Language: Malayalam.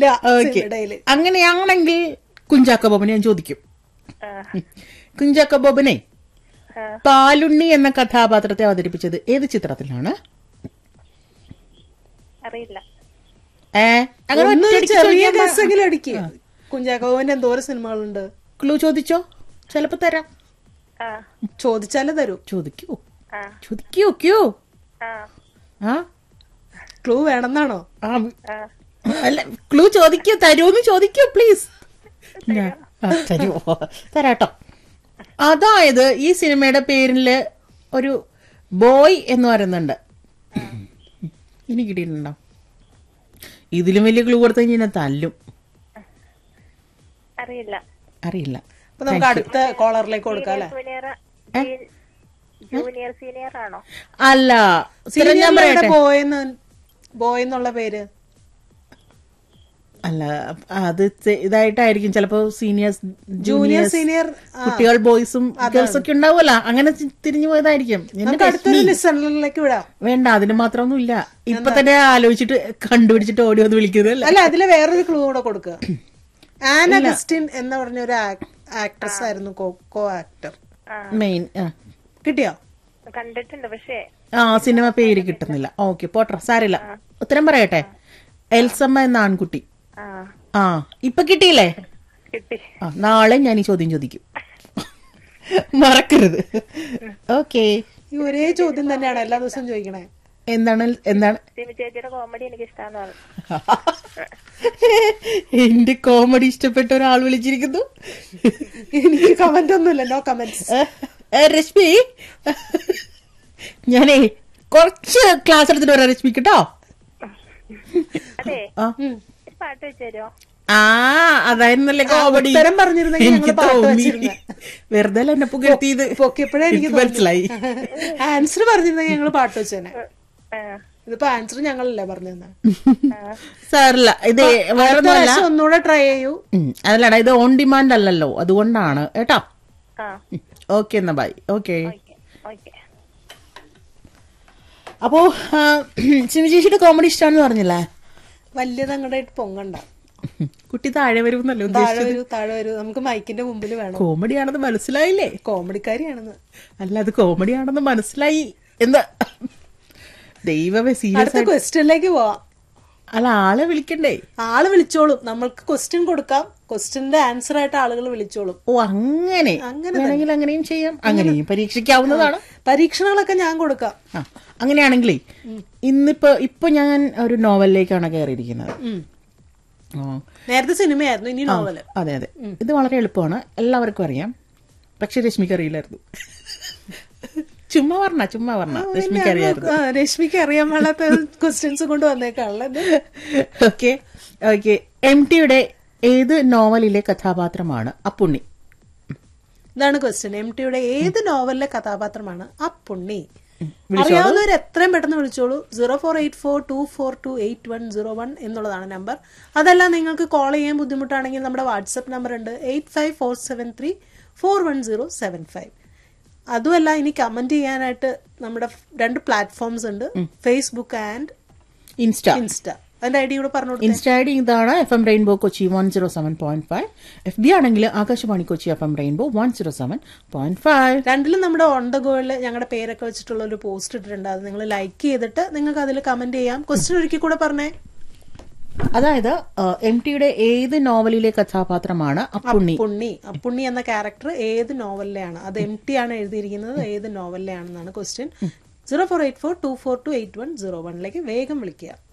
ഇല്ല ഓക്കെ സിനിമയില് അങ്ങനെയാണെങ്കിൽ കുഞ്ചാക്കോ ബോബനെ ഞാൻ ചോദിക്കും ആ, കുഞ്ചാക്കോ ബോബനെ ആ. പാലുണ്ണി എന്ന കഥാപാത്രത്തെ അവതരിപ്പിച്ചത് ഏത് ചിത്രത്തിലാണ് അറിയില്ല ഏ അങ്ങനെ ഒന്ന് ഒറ്റയടിക്ക് ചെറിയ ചോദിക്കാൻ പ- ഗസ്സെങ്കിലും അടിക്കുക കുഞ്ചാക്കോവന്റെ എന്തോരം സിനിമകളുണ്ട് ക്ലൂ ചോദിച്ചോ ചിലപ്പോ തരാം ആ ചോദിച്ചാലേ തരൂ ചോദിക്കൂ ആ ചോദിക്കൂ ക്യൂ ആ ആ ക്ലൂ വേണമെന്നാണോ ആ, ആ അല്ല ക്ലൂ ചോദിക്കൂ തരൂന്ന് ചോദിക്കൂ പ്ലീസ് തരുമോ തരാട്ടോ അതായത് ഈ സിനിമയുടെ പേരില് ഒരു ബോയ് എന്ന് പറയുന്നുണ്ട് ഇനി കിട്ടിയിട്ടുണ്ടോ ഇതിലും വലിയ ക്ലൂ കൊടുത്തു കഴിഞ്ഞാൽ തല്ലും അറിയില്ല അറിയില്ല അപ്പൊ നമുക്ക് അടുത്ത കോളറിലേക്ക് കൊടുക്കാം അല്ലെ ജൂനിയർ ജൂനിയർ സീനിയർ ആണോ അല്ല ഉത്തരം ഞാൻ പറയട്ടെ ബോയെന്ന് ബോയ് എന്നുള്ള പേര് അല്ല അത് തെ- ഇതായിട്ടായിരിക്കും ചിലപ്പോ സീനിയേഴ്സ് ജൂനിയർ ജൂനിയേഴ്സ് സീനിയർ കുട്ടികൾ ബോയ്സും ഗേൾസ് ഒക്കെ ഉണ്ടാവുമല്ലോ അങ്ങനെ തി- തിരിഞ്ഞു പോയതായിരിക്കും എന്നെ നമുക്ക് അടുത്തൊരു ലിസണിലേക്ക് വിടാം വേണ്ട അതിന് മാത്രമൊന്നും ഇല്ല ഇപ്പൊ തന്നെ ആലോചിച്ചിട്ട് കണ്ടുപിടിച്ചിട്ട് ഓടി വന്ന് വിളിക്കുന്നതല്ല അല്ല അതില് വേറൊരു ക്ലൂ കൂടെ കൊടുക്കുക ആന അഗസ്റ്റിൻ എന്ന് പറഞ്ഞ ഒരു ആക്ട്രസ് ആയിരുന്നു കോ ആക്ടർ മെയിൻ കിട്ടിയോ കണ്ടിട്ടുണ്ട് പക്ഷേ ആ സിനിമ പേര് കിട്ടുന്നില്ല ഓക്കെ പോട്ടെ സാരില്ല ഉത്തരം പറയട്ടെ എൽസമ്മ എന്ന ആൺകുട്ടി ആ ആ ഇപ്പൊ കിട്ടിയില്ലേ കിട്ടി ആ നാളെ ഞാൻ ഈ ചോദ്യം ചോദിക്കും മറക്കരുത് ഓക്കെ ഈ ഒരേ ചോദ്യം തന്നെയാണ് എല്ലാ ദിവസവും ചോദിക്കണേ എന്താണ് എന്താണ് സിമി ചേച്ചിയുടെ കോമഡി എനിക്ക് ഇഷ്ടമാന്ന് പറഞ്ഞു എന്റെ കോമഡി ഇഷ്ടപ്പെട്ട ഒരാൾ വിളിച്ചിരിക്കുന്നു എനിക്ക് കമന്റ് ഒന്നുമില്ല നോ കമന്റ്സ് ഏ, ഏ, രശ്മി ഞാനേ കുറച്ച് ക്ലാസ് എടുത്തിട്ട് വരാം രശ്മി കേട്ടോ അതെ ആ. ഒരു പാട്ട് വെച്ച് തരുമോ ആ അതായിരുന്നല്ലേ കോമഡി ഉത്തരം പറഞ്ഞിരുന്നെങ്കിൽ എനിക്ക് ഞങ്ങള് പാട്ട് തോന്നി വെച്ചിരുന്നെ. വെറുതെ അല്ല എന്നെ പുകഴ്ത്തിയത് പൊക്കിയപ്പോഴേ എനിക്ക് എനിക്ക് മനസ്സിലായി ആൻസർ പറഞ്ഞിരുന്നെങ്കിൽ ഞങ്ങള് പാട്ട് വെച്ചേനെ ആ, ഇതിപ്പോ ആൻസർ ഞങ്ങളല്ലേ പറഞ്ഞു തന്നെ സാറില്ല ഇത് വേറൊന്നുമല്ല ഒന്നുകൂടെ ട്രൈ ചെയ്യൂ ഉം, അതല്ലടാ ഇത് ഓൺ ഡിമാൻഡ് അല്ലല്ലോ അതുകൊണ്ടാണ് കേട്ടോ ആ ഓക്കെ എന്നാ ബൈ ഓക്കെ ഓക്കെ ഓക്കെ അപ്പോ സിമി ചേച്ചിയുടെ കോമഡി ഇഷ്ടമാണെന്ന് പറഞ്ഞില്ലേ വലിയത് അങ്ങോട്ടായിട്ട് പൊങ്ങണ്ട കുട്ടി താഴെ വരുമെന്നല്ലോ താഴെ വരൂ താഴെ വരൂ നമുക്ക് മൈക്കിന്റെ മുമ്പിൽ വേണം കോമഡി ആണെന്ന് മനസ്സിലായില്ലേ കോമഡിക്കാരിയാണെന്ന് അല്ല അത് കോമഡി ആണെന്ന് മനസ്സിലായി എന്താ ദൈവമേ സീരിയസ് അടുത്ത ക്വസ്റ്റ്യനിലേക്ക് പോവാം അല്ല ആളെ വിളിക്കണ്ടേ ആള് വിളിച്ചോളും നമ്മൾക്ക് ക്വസ്റ്റ്യൻ കൊടുക്കാം ക്വസ്റ്റ്യന്റെ ആൻസർ ആയിട്ട് ആളുകൾ വിളിച്ചോളും ഓ അങ്ങനെ അങ്ങനെ വേണമെങ്കിൽ അങ്ങനെയും ചെയ്യാം അങ്ങനെയും പരീക്ഷിക്കാവുന്നതാണ് പരീക്ഷണങ്ങളൊക്കെ ഞാൻ കൊടുക്കാം ആ അങ്ങനെയാണെങ്കിലേ ഇന്നിപ്പോ ഇപ്പൊ ഞാൻ ഒരു നോവലിലേക്കാണ് കയറിയിരിക്കുന്നത് ഉം. ആ, നേരത്തെ സിനിമയായിരുന്നു ഇനി നോവല് അതെ അതെ ഇത് വളരെ എളുപ്പമാണ് എല്ലാവർക്കും അറിയാം പക്ഷെ രശ്മിക്ക് അറിയില്ലായിരുന്നു ചുമ്മാ പറഞ്ഞ ചുമ്മാ പറഞ്ഞ രശ്മിക്ക് അറിയായിരുന്നു ആ, രശ്മിക്ക് അറിയാൻ പാടാത്ത ക്വസ്റ്റ്യൻസ് കൊണ്ട് വന്നേക്കാണല്ലോ ഓക്കെ ഓക്കെ എം ടിയുടെ ഏത് നോവലിലെ കഥാപാത്രമാണ് അപ്പുണ്ണി ഇതാണ് ക്വസ്റ്റ്യൻ എം ടിയുടെ ഏത് നോവലിലെ കഥാപാത്രമാണ് ആ പുണ്ണി അറിയാവുന്നവർ എത്രയും പെട്ടെന്ന് വിളിച്ചോളൂ zero four eight four two four two eight one zero one എന്നുള്ളതാണ് നമ്പർ അതല്ല നിങ്ങൾക്ക് കോൾ ചെയ്യാൻ ബുദ്ധിമുട്ടാണെങ്കിൽ നമ്മുടെ വാട്സപ്പ് നമ്പർ ഉണ്ട് eight five four seven three four one zero seven five അതുമല്ല ഇനി കമന്റ് ചെയ്യാനായിട്ട് നമ്മുടെ രണ്ട് പ്ലാറ്റ്ഫോംസ് ഉണ്ട് ഫേസ്ബുക്ക് ആൻഡ് ഇൻസ്റ്റ ഇൻസ്റ്റ അതിന്റെ ഐ ഡി കൂടെ പറഞ്ഞു കൊടുത്തേ. ഇൻസ്റ്റ ഐ ഡി ഇതാണ് F M rainbow Kochi one zero seven point five F B ആണെങ്കിൽ Akashvani Kochi F M rainbow one zero seven point five രണ്ടിലും നമ്മുടെ ഓൺ ദ ഗോയിൽ ഞങ്ങളുടെ പേരൊക്കെ വെച്ചിട്ടുള്ള ഒരു പോസ്റ്റ് ഇട്ടിട്ടുണ്ട് അത് നിങ്ങൾ ലൈക്ക് ചെയ്തിട്ട് നിങ്ങൾക്ക് അതിൽ കമന്റ് ചെയ്യാം ക്വസ്റ്റ്യൻ ഒരിക്കൽ കൂടെ പറഞ്ഞേ അതായത് എം ടിയുടെ ഏത് നോവലിലെ കഥാപാത്രമാണ് അപ്പുണ്ണി പുണ്ണി അപ്പുണ്ണി എന്ന ക്യാരക്ടർ ഏത് നോവലിലെയാണ് അത് എം ടി ആണ് എഴുതിയിരിക്കുന്നത് ഏത് നോവലിലെയാണെന്നാണ് question zero four eight four two four two eight one zero വണ്ണിലേക്ക് വേഗം വിളിക്കുക